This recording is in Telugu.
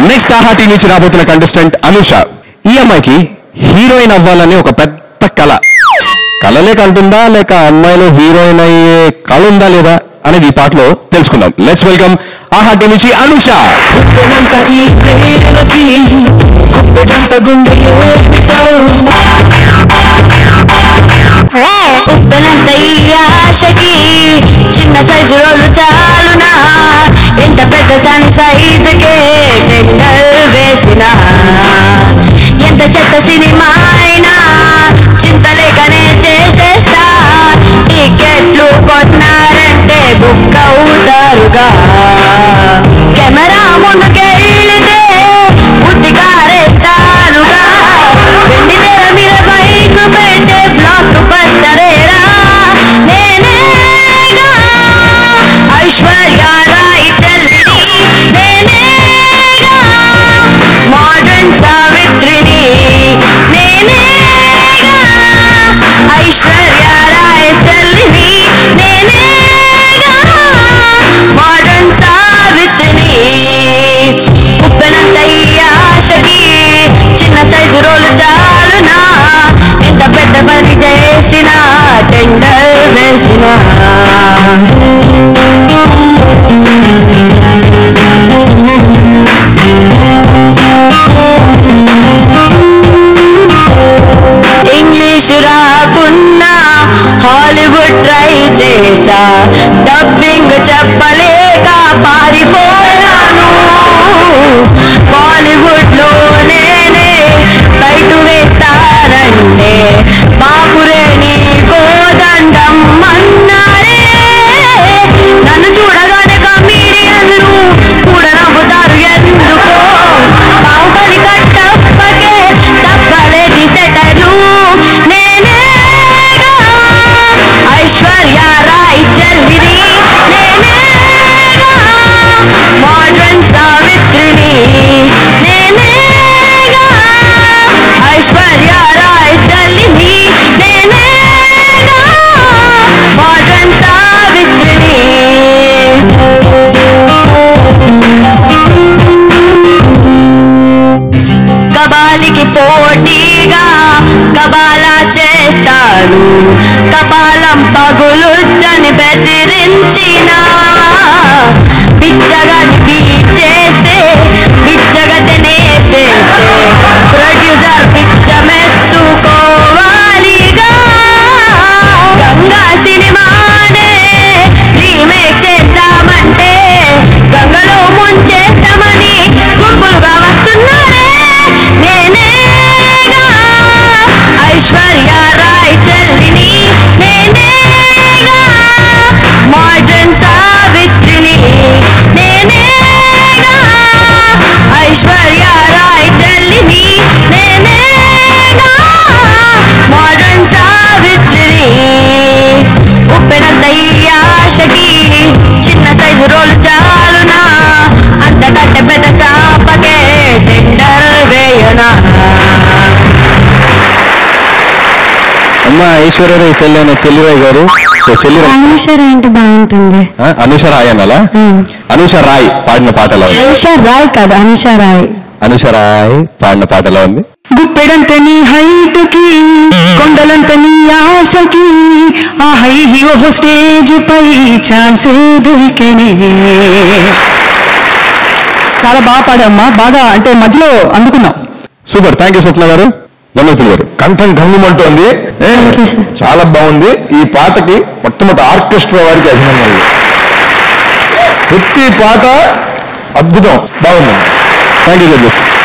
నెక్స్ట్ ఆహా టీవీ నుంచి రాబోతున్న కంటెస్టెంట్ అనుష ఈ అమ్మాయికి హీరోయిన్ అవ్వాలని ఒక పెద్ద కళ కళలే కంటుందా లేక అమ్మాయిలో హీరోయిన్ అయ్యే కళ ఉందా లేదా అనేది ఈ పాటలో తెలుసుకుందాం లెట్స్ వెల్కమ్ ఆహా టీవీ నుంచి అనుష గుప్పెడంత ఈ ప్రేమకి గుప్పెడంత గుండె ఉప్పెనంత ఈ ఆశకి చిన్న సైజు రోలు చాలునా ఎంత పెద్ద దాని సైజుకే టెండర్ వేసిన ఎంత చెత్త సినిమా అయినా చింతలేకనే చేసేస్తా టికెట్లు కొన్నారంటే బుక్ అవుతారుగా కెమెరా ముందుకెళ్తే బుద్ధి కారేస్తానుగా వెండి తెర మీద బైక్ పెట్టే బ్లాక్ బస్టరేరా నేనేగా ఐశ్వర్య రాయ్ చెల్లిని నేనేగా మోడర్న్ సావిత్రిని నేనేగా ఐశ్వర్య రాయ్ చెల్లిని నేనేగా మోడర్న్ సావిత్రిని ఉప్పెనంత ఈ ఆశకి చిన్న సైజు రోలు చాలునా ఎంత పెద్ద పని చేసిన టెండర్ వేసిన ఇంగ్లీషు రాకున్నా హాలీవుడ్ ట్రై చేసా డబ్బింగ్ చెప్పలేక పారిపోయాను బాలీవుడ్ లో నేనే బయట వేస్తారంటే బాపురే నీ కోదండం అన్నారే నన్ను చూడగానే కమీడియన్లు కూడా నవ్వుతారు ఎందుకో బాహుబలి కట్టప్పకే తప్పలేని సెటలు నేనేగా ఐశ్వర్య రాయ్ చెల్లిని నేనేగా మోడ్రన్ సావిత్రిని నేనేగా ఐశ్వర్య రాయ్ చెల్లిని నేనేగా మోడ్రన్ సావిత్రిని కబాలికి పోటీగా కబాలా చేస్తాడు కపాలం పగులుద్దని బెదిరించిన బిచ్చగాని బీట్ చేస్తే బిచ్చగతనే చేస్తే ప్రొడ్యూసర్ పిచ్చమెత్తుకోవాలిగా గంగా సినిమానే రీమేక్ చేద్దామంటే గంగలో ముంచేస్తామని గుంపులుగా వస్తున్నారే నేనేగా ఐశ్వర్య రాయ్ చెల్లిని నేనేగా మోడ్రన్ సావిత్రిని నేనేగా ఐశ్వర్య రాయ్ చెల్లిని నేనేగా మోడ్రన్ సావిత్రిని ఉప్పెనంత ఈ ఆశకి చిన్న సైజు రోలు చాలునా అంతకంటే పెద్ద చాపకే టెండర్ వేయనా అమ్మ ఐశ్వర్యరాయ్ చెల్లి అనే చెల్లిరాయ్ గారు సో చెల్లిరాయ్ అనుషర అంటే బాగుంటుంది ఆ, అనుష రాయ్ అనాలా అనుష రాయ్ పాడిన పాటలో ఉంది అనుష రాయ్ కాదు అనుష రాయ్ అనుష రాయ్ పాడిన పాటలో ఉంది గుప్పెడంత నీ హైట్ కి కొండలంత నీ ఆశకి ఆ హై ఓ స్టేజ్ పై ఛాన్స్ దొరికనే చాలా బాగా పాడమ్మా బాగా అంటే మధ్యలో అందుకున్నాం సూపర్ థ్యాంక్ యూ స్వప్న గారు ధన్యవాదాలు గారు కంఠం ఘమ్మంటోంది ఏ, you, sir. చాలా బాగుంది ఈ పాటకి మొట్టమొదటి ఆర్కెస్ట్రా వారికి అభినందనలు ప్రతి పాట అద్భుతం బాగుంది థ్యాంక్ యూ జడ్జెస్